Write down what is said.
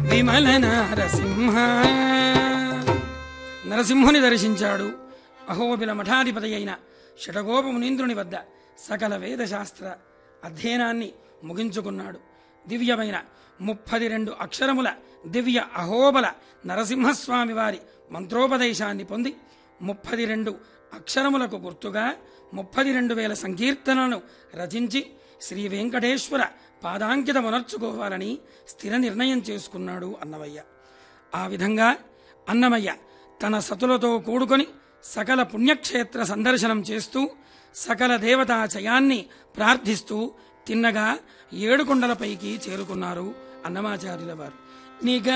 విమల నరసింహ నరసింహుని దర్శించాడు అహోబిల మఠాధిపతి అయిన షటగోప మునీంద్రుని వద్ద సకల వేదశాస్త్ర అధ్యయనాన్ని ముగించుకున్నాడు దివ్యమైన ముప్పది రెండు అక్షరముల దివ్య అహోబల నరసింహస్వామి వారి మంత్రోపదేశాన్ని పొంది ముప్పది రెండు అక్షరములకు గుర్తుగా ముప్పది రెండు వేల సంకీర్తనలను రచించి శ్రీ వెంకటేశ్వర పాదాంకితమునర్చుకోవాలని స్థిర నిర్ణయం చేసుకున్నాడు అన్నమయ్య ఆ విధంగా అన్నమయ్య తన సతులతో కూడుకొని సకల పుణ్యక్షేత్ర సందర్శనం చేస్తూ సకల దేవతాచయాన్ని ప్రార్థిస్తూ తిన్నగా ఏడుకొండలపైకి చేరుకున్నారు అన్నమాచార్యుల వారు నిగ